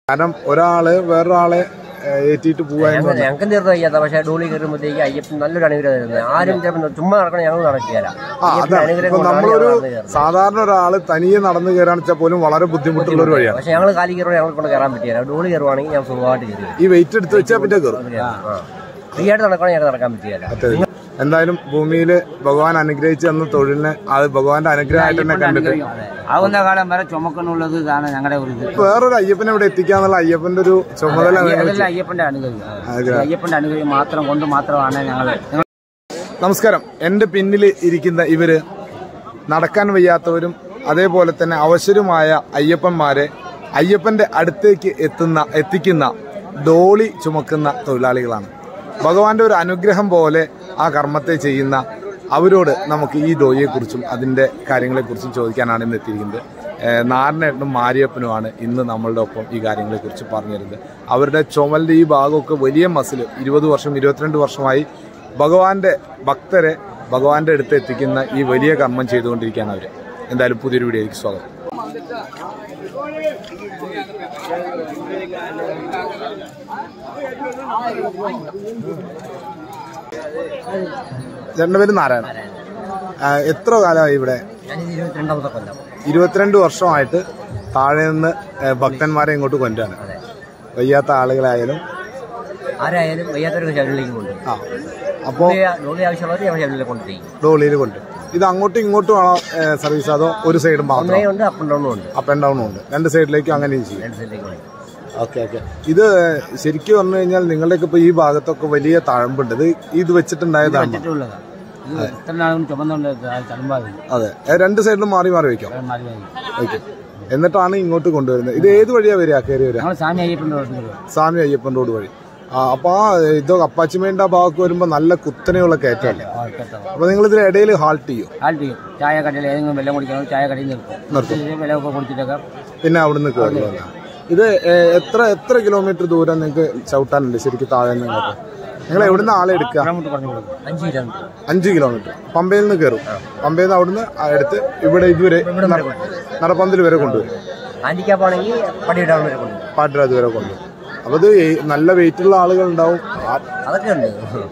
കാരണം ഒരാള് വേറൊരാളെ ഏഹ്, ഏറ്റിട്ട് പോവാ എന്ന് ഞങ്ങൾ ഞങ്ങൾക്ക് തീർന്നു വയ്യാത്ത പക്ഷേ ഡോളി കയറുമ്പോഴത്തേക്ക് അയ്യപ്പൻ നല്ലൊരു അനുഗ്രഹം തരുന്നത് ആരും ചിലപ്പോൾ ചുമ്മാ നടക്കണം ഞങ്ങൾ നടക്കുകയില്ല ആ അയ്യപ്പന്റെ അതാണ് അനുഗ്രഹം ഇപ്പൊ കൊണ്ടാണ് നമ്മളൊരു ഞങ്ങൾ നടന്ന് കയറുന്നത്. സാധാരണ ഒരാള് തനിയെ നടന്നു കയറാന്ന് വെച്ചാൽ പോലും വളരെ ബുദ്ധിമുട്ടുള്ള ഒരു വഴിയാണ് പക്ഷെ ഞങ്ങൾ കാലി കയറുമ്പോൾ ഞങ്ങൾ കൊണ്ട് കയറാൻ പറ്റില്ല ഡോളി കയറുവാണെങ്കിൽ ഞാൻ സുഖമായിട്ട് കയറി വരും. ഈ വെയിറ്റ് എടുത്ത് വെച്ചാൽ പിന്നെ കയറും ഫ്രീ ആയിട്ട് നടക്കണമെങ്കിൽ ഞങ്ങൾക്ക് നടക്കാൻ പറ്റില്ല എന്തായാലും ഭൂമിയിൽ ഭഗവാൻ അനുഗ്രഹിച്ചു തന്ന തൊഴിലിനെ അത് ഭഗവാന്റെ അനുഗ്രഹമായിട്ട് തന്നെ കണ്ടിട്ട് ആവുന്ന കാലം വരെ ചുമക്കുന്നുള്ളത് ഇതാണ് ഞങ്ങളുടെ ഒരു ഇത് വേറൊരു അയ്യപ്പനെ ഇവിടെ എത്തിക്കാന്നുള്ള അയ്യപ്പന്റെ ഒരു ചുമതല നിങ്ങൾ അതെല്ലാം അയ്യപ്പന്റെ അനുഗ്രഹം അനുഗ്രഹം. അയ്യപ്പന്റെ അനുഗ്രഹം മാത്രം കൊണ്ട് മാത്രമാണ് ഞങ്ങൾ നമസ്കാരം എന്റെ പിന്നിൽ ഇരിക്കുന്ന ഇവര് നടക്കാൻ വയ്യാത്തവരും അതേപോലെ തന്നെ അവശരുമായ അയ്യപ്പന്മാരെ അയ്യപ്പന്റെ അടുത്തേക്ക് എത്തുന്ന എത്തിക്കുന്ന ഡോളി ചുമക്കുന്ന തൊഴിലാളികളാണ് ഭഗവാന്റെ ഒരു അനുഗ്രഹം പോലെ ആ കർമ്മത്തെ ചെയ്യുന്ന അവരോട് നമുക്ക് ഈ ഡോയിയെക്കുറിച്ചും അതിന്റെ കാര്യങ്ങളെക്കുറിച്ചും ചോദിക്കാനാണ് ഇന്ന് എത്തിയിരിക്കുന്നത് ഏഹ് നാരനേട്ടനും മാരിയപ്പനുമാണ് ഇന്ന് നമ്മളുടെ ഒപ്പം ഈ കാര്യങ്ങളെക്കുറിച്ച് പറഞ്ഞു തരുന്നത് അവരുടെ ചുമലിന്റെ ഈ ഭാഗമൊക്കെ വലിയ മസിൽ ഇരുപത് വർഷം ഇരുപത്തിരണ്ട് വർഷമായി ഭഗവാന്റെ ഭക്തരെ ഭഗവാന്റെ അടുത്ത് എത്തിക്കുന്ന ഈ വലിയ കർമ്മം ചെയ്തുകൊണ്ടിരിക്കുകയാണ് അവർ എന്തായാലും പുതിയൊരു വീഡിയോയ്ക്ക് സ്വാഗതം ചേട്ടൻ്റെ പേര് നാരായണൻ ആ, എത്ര കാലമായി ഇവിടെ ഞാനിത് ഇരുപത്തിരണ്ടാമത്തെ കൊല്ലം ഇരുപത്തിരണ്ട് വർഷമായിട്ട് താഴെ നിന്ന് ഏ, ഭക്തന്മാരെ ഇങ്ങോട്ട് കൊണ്ടുവരാണ് അതെ വയ്യാത്ത ആളുകളായാലും ആരായാലും വയ്യാത്തവർക്ക് ശബരിമലയ്ക്ക് കൊണ്ടുപോകും ആ അപ്പോൾ ഡോളി ആവശ്യമുള്ളവർ ഞങ്ങൾ ശബരിമല കൊണ്ടുപോയി ഡോളിയിൽ കൊണ്ട് ഇത് അങ്ങോട്ടും ഇങ്ങോട്ടും ആണോ ഏ, സർവീസ് അതോ ഒരു സൈഡ് മാത്രം ഒന്നേ ഉണ്ട് അപ്പ് ആൻഡ് ഡൗണും ഉണ്ട് അപ്പ് ആൻഡ് ഡൗണും ഉണ്ട് രണ്ട് സൈഡിലേക്കും അങ്ങനെയും ചെയ്യും രണ്ട് സൈഡിലേക്ക് പോയി ഓക്കെ ഓക്കെ ഇത് ശരിക്കും പറഞ്ഞു കഴിഞ്ഞാൽ നിങ്ങളുടെയൊക്കെ ഇപ്പൊ ഈ ഭാഗത്തൊക്കെ വലിയ തഴമ്പുണ്ട് ഇത് ഇത് വെച്ചിട്ടുണ്ടായതാണ് വെച്ചിട്ടുള്ളതാണ് ഇത് ഇത്ര നാളും ചുമന്നുകൊണ്ട് തലമ്പാവില്ല അതെ ഏ, രണ്ട് സൈഡിലും മാറി മാറി വെക്കാം മാറി മാറി ഓക്കെ എന്നിട്ടാണ് ഇങ്ങോട്ട് കൊണ്ടുവരുന്നത് ഇത് ഏത് വഴിയാ വരിക കയറി വരിക ഞങ്ങൾ സ്വാമി അയ്യപ്പൻ്റെ ഓർമ്മ സ്വാമി അയ്യപ്പൻ റോഡ് വഴി ആ അപ്പൊ ആ ഇത് അപ്പാച്ചിമേണ്ട ഭാഗത്ത് വരുമ്പോ നല്ല കുത്തനെയുള്ള കയറ്റമല്ലേ അപ്പൊ നിങ്ങൾ ഇതിന് ഇടയിൽ ഹാൾട്ട് ചെയ്യും ഹാൾട്ട് ചെയ്യും ചായ കടയിൽ ഏതെങ്കിലും വെള്ളം കുടിക്കണം ചായ കടയിൽ നിർത്തും നിർത്തും. ഇത് വെള്ളമൊക്കെ കുടിച്ചിട്ടൊക്കെ പിന്നെ അവിടുന്ന് കയറുക ഇത് ഏ, എത്ര എത്ര കിലോമീറ്റർ ദൂരം നിങ്ങൾക്ക് ചവിട്ടാനുണ്ട് ശരിക്കും താഴെ നിങ്ങൾക്ക് നിങ്ങൾ എവിടുന്ന് ആളെ എടുക്കുക കിലോമീറ്റർ പറഞ്ഞു കൊടുക്കും അഞ്ച് കിലോമീറ്റർ അഞ്ച് കിലോമീറ്റർ പമ്പയിൽ നിന്ന് കയറും പമ്പയിൽ നിന്ന് അവിടുന്ന് എടുത്ത് ഇവിടെ ഇതുവരെ നടപ്പന്തൽ വരെ കൊണ്ടുവരും ഹാൻഡിക്യാപ്പ് ആണെങ്കിൽ പടിയിടാൻ വരെ കൊണ്ടുപോകും പാട്ടിരാജ് വരെ കൊണ്ടുവരും അപ്പൊ ഇത് ഈ നല്ല വെയിറ്റ് ഉള്ള ആളുകൾ ഉണ്ടാവും അതൊക്കെ ഉണ്ട്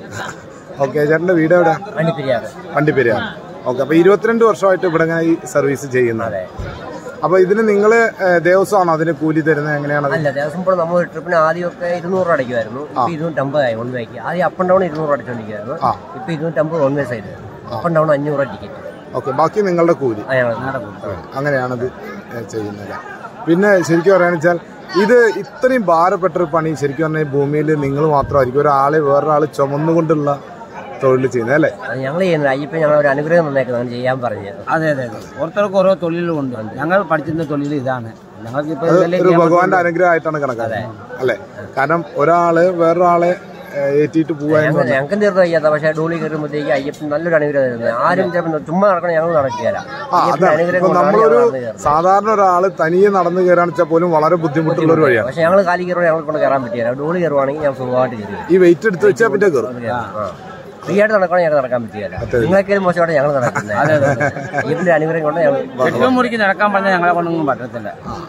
ഓക്കെ ചേട്ടന്റെ വീട് എവിടെ വണ്ടിപ്പെരിയാറ് വണ്ടിപ്പെരിയാണ് ഓക്കെ അപ്പൊ ഇരുപത്തിരണ്ട് വർഷമായിട്ട് ഇവിടെ ഇങ്ങനെ ഈ സർവീസ് ചെയ്യുന്നത് അതെ അപ്പൊ ഇതിന് നിങ്ങള് ദിവസമാണോ അതിന് കൂലി തരുന്നത് എങ്ങനെയാണത് അല്ല ദിവസം ഇപ്പോൾ നമ്മൾ ഒരു ട്രിപ്പിന് ആദ്യമൊക്കെ ഇരുന്നൂറ് രൂപ അടയ്ക്കുമായിരുന്നു ഇപ്പൊ ഇരുന്നൂറ്റമ്പതായി വൺ വേക്ക് ആദ്യം അപ്പ് ആൻഡ് ഡൗൺ ഇരുന്നൂറ് അടിച്ചോണ്ടിരിക്കുമായിരുന്നു ആ. ഇപ്പൊ ഇരുന്നൂറ്റമ്പത് one way side up and down അഞ്ഞൂറ് ടിക്കറ്റ് ഓക്കെ ബാക്കി നിങ്ങളുടെ കൂലി ആ ഞങ്ങൾ അങ്ങനെയാണിത് ഏഹ് ചെയ്യുന്നത് പിന്നെ ശരിക്കും പറയാന്ന് വെച്ചാൽ ഇത് ഇത്രയും ഭാരപ്പെട്ട ഒരു പണി ശരിക്കും പറഞ്ഞാൽ ഭൂമിയിൽ നിങ്ങൾ മാത്രമായിരിക്കും ഒരാളെ വേറൊരാൾ ചുമന്നുകൊണ്ടുള്ള തൊഴിൽ ചെയ്യുന്നത് അല്ലേ അത് ഞങ്ങൾ ചെയ്യുന്നത് അയ്യപ്പൻ ഞങ്ങൾ ഒരു അനുഗ്രഹം തന്നേക്കുന്നത് ചെയ്യാൻ പറഞ്ഞത് അതെ അതെ അതെ ഓരോരുത്തർക്ക് ഓരോ തൊഴിലുകളുണ്ട് ഞങ്ങൾ പഠിച്ചിരുന്ന തൊഴിൽ ഇതാണ് ഞങ്ങൾക്ക് ഇപ്പൊ അത് ഇതല്ലേ ഒരു ചെയ്യാൻ ഭഗവാന്റെ അനുഗ്രഹമായിട്ടാണ് കണക്കാക്കുന്നത് അല്ലേ കാരണം ഒരാള് വേറൊരാളെ ഏഹ് ഏറ്റിട്ട് പോവാ എന്ന് ഞങ്ങൾ ഞങ്ങൾക്ക് തീർന്നു വയ്യാത്ത പക്ഷേ ഡോളി കയറുമ്പോഴത്തേക്ക് അയ്യപ്പൻ നല്ലൊരു അനുഗ്രഹം തരുന്നത് ആരും ചിലപ്പോൾ ചുമ്മാ നടക്കണം ഞങ്ങൾ നടക്കുകയില്ല ആ അയ്യപ്പന്റെ അതാണ് അനുഗ്രഹം ഇപ്പൊ കൊണ്ടാണ് നമ്മളൊരു ഞങ്ങൾ നടന്ന് കയറുന്നത്. സാധാരണ ഒരാള് തനിയെ നടന്നു കയറാന്ന് വെച്ചാൽ പോലും വളരെ ബുദ്ധിമുട്ടുള്ള ഒരു വഴിയാണ് പക്ഷെ ഞങ്ങൾ കാലി കയറുമ്പോൾ ഞങ്ങൾ കൊണ്ട് കയറാൻ പറ്റില്ല ഡോളി കയറുവാണെങ്കിൽ ഞാൻ സുഖമായിട്ട് കയറി വരും. ഈ വെയിറ്റ് എടുത്ത് വെച്ചാൽ പിന്നെ കയറും ഫ്രീ ആയിട്ട് നടക്കണം ഞങ്ങൾക്ക് നടക്കാൻ പറ്റില്ല നിങ്ങളൊക്കെ മോശമായിട്ട് ഞങ്ങൾ നടക്കുന്നത് അയ്യപ്പന്റെ അനുഗ്രഹം കൊണ്ട് ഞങ്ങൾ കെട്ടിടം മുറിക്ക് നടക്കാൻ പറഞ്ഞാൽ ഞങ്ങളെ കൊണ്ടൊന്നും പറ്റത്തില്ല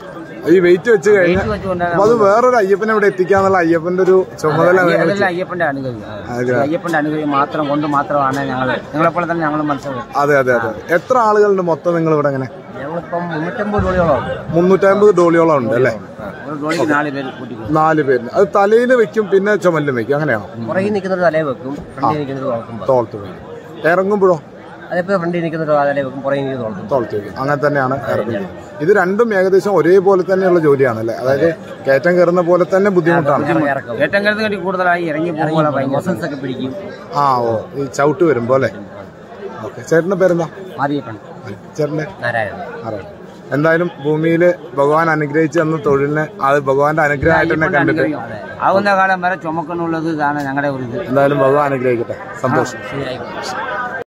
ഈ വെയിറ്റ് വെച്ച് കഴിഞ്ഞാൽ വെയിറ്റ് വെച്ചുകൊണ്ടാണ് അപ്പൊ അത് വേറൊരു അയ്യപ്പനെ ഇവിടെ എത്തിക്കാന്നുള്ള അയ്യപ്പന്റെ ഒരു ചുമതല നിങ്ങൾ അതെല്ലാം അയ്യപ്പന്റെ അനുഗ്രഹം അയ്യപ്പന്റെ അനുഗ്രഹം മാത്രം കൊണ്ട് മാത്രമാണ് ഞങ്ങൾ നിങ്ങളെപ്പോലെ തന്നെ ഞങ്ങൾ മനസ്സിലാക്കുന്നത് അതെ അതെ അതെ എത്ര ആളുകളുണ്ട് മൊത്തം നിങ്ങൾ ഇവിടെ ഇങ്ങനെ ഞങ്ങളിപ്പം മുന്നൂറ്റമ്പത് ഡോളിയോളം ഉണ്ട് മുന്നൂറ്റമ്പത് ഡോളിയോളം ഉണ്ട് അല്ലേ ഒരു ഡോളിക്ക് നാല് പേര് കൂട്ടിക്കും നാല് പേരിന് അത് തലയിൽ വെക്കും പിന്നെ ചുമലിലും വെക്കും അങ്ങനെയാണോ പുറകിൽ നിൽക്കുന്നൊരു തലയിൽ വെക്കും ഫ്രണ്ടിൽ നിൽക്കുന്നത് തുളക്കും തോളത്ത് വെക്കും ഇറങ്ങുമ്പോഴോ അതിപ്പോ ഫ്രണ്ടിൽ നിൽക്കുന്നൊരു തലയിൽ വെക്കും പുറകിൽ നിൽക്കുന്നത് തുളക്കും തോളത്ത് വെക്കും അങ്ങനെ തന്നെയാണ് ഇറങ്ങുന്നത് ഇത് രണ്ടും ഏകദേശം ഒരേപോലെ തന്നെയുള്ള ജോലിയാണ് അല്ലേ അതായത് കയറ്റം കയറുന്ന പോലെ തന്നെ ബുദ്ധിമുട്ടാണ് ഇറക്കും ഏറ്റവും കരുത്ത് കണ്ടി കൂടുതലായി ഇറങ്ങി പോകുമ്പോൾ ഭയങ്കര മസിൽസ് ഒക്കെ പിടിക്കും ആ ഓ ഈ ചവിട്ട് വരുമ്പോ അല്ലേ ഓക്കെ ചേട്ടന്റെ പേരെന്താ മാറിയപ്പൻ ചേട്ടന്റെ നാരായണൻ അറിയാം എന്തായാലും ഭൂമിയിൽ ഭഗവാൻ അനുഗ്രഹിച്ചു തന്ന തൊഴിലിനെ അത് ഭഗവാന്റെ അനുഗ്രഹമായിട്ട് തന്നെ കണ്ടിട്ട് ആവുന്ന കാലം വരെ ചുമക്കുന്നുള്ളത് ഇതാണ് ഞങ്ങളുടെ ഒരു ഇത് എന്തായാലും ഭഗവാൻ അനുഗ്രഹിക്കട്ടെ സന്തോഷം ശരിയായിക്കോട്ടെ